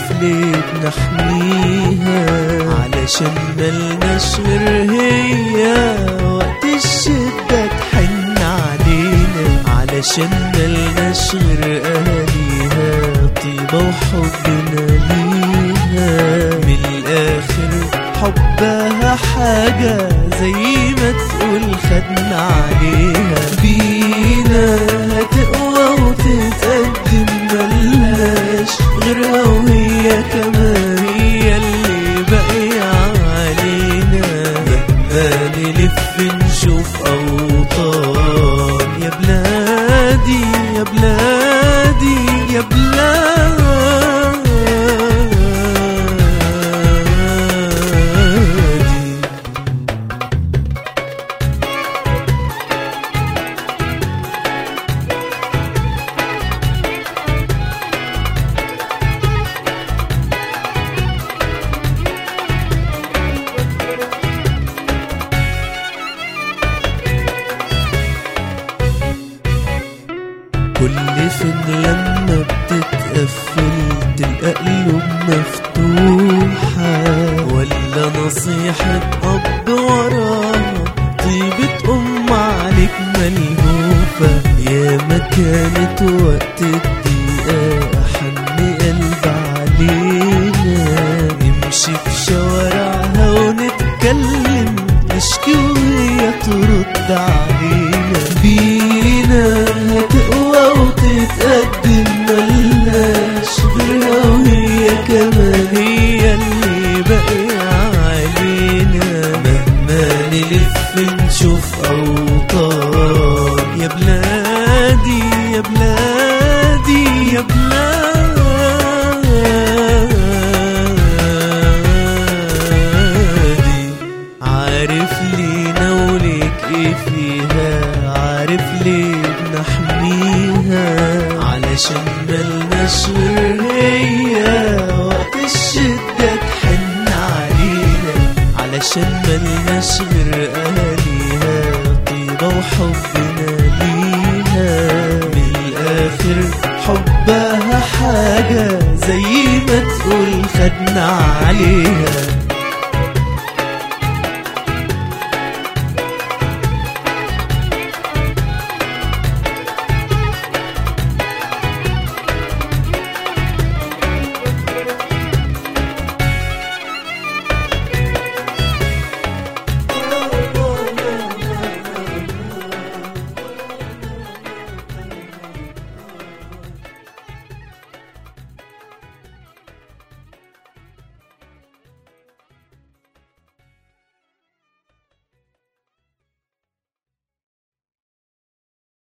ليه بنحميها علشان ملناش غير هي وقت الشدة تحن علينا علشان ملناش غير أهاليها طيبة وحبنا ليها من الآخر حبها حاجة زي ما تقول خدنا عليها بينا هتقوى وتتقدم ملهاش غيرها وهي كمان هي اللي باقية علينا مهما نلف نشوف أوطان يا بلادي يا بلادي يا بلادي كل فين لما بتتقفل تلقى قلوب مفتوحة ولا نصيحة أب وراها طيبة أم عليك ملهوفة يا ما كانت وقت الضيقة حن قلب علينا نمشي في شوارعها ونتكلم نشكي وهي ترد علينا بينا هتقوى وتتقدم ملناش غيرها وهي كمان هي اللي باقية علينا مهما نلف نشوف أوطان يا بلادي يا بلادي يا بلادي عارف لينا وليك ايه فيها عارف ليه بنحميها علشان ملناش غير هي وقت الشدة تحن علينا علشان ملناش غير أهاليها طيبة وحبنا ليها من الآخر حبها حاجة زي ما تقول خدنا عليها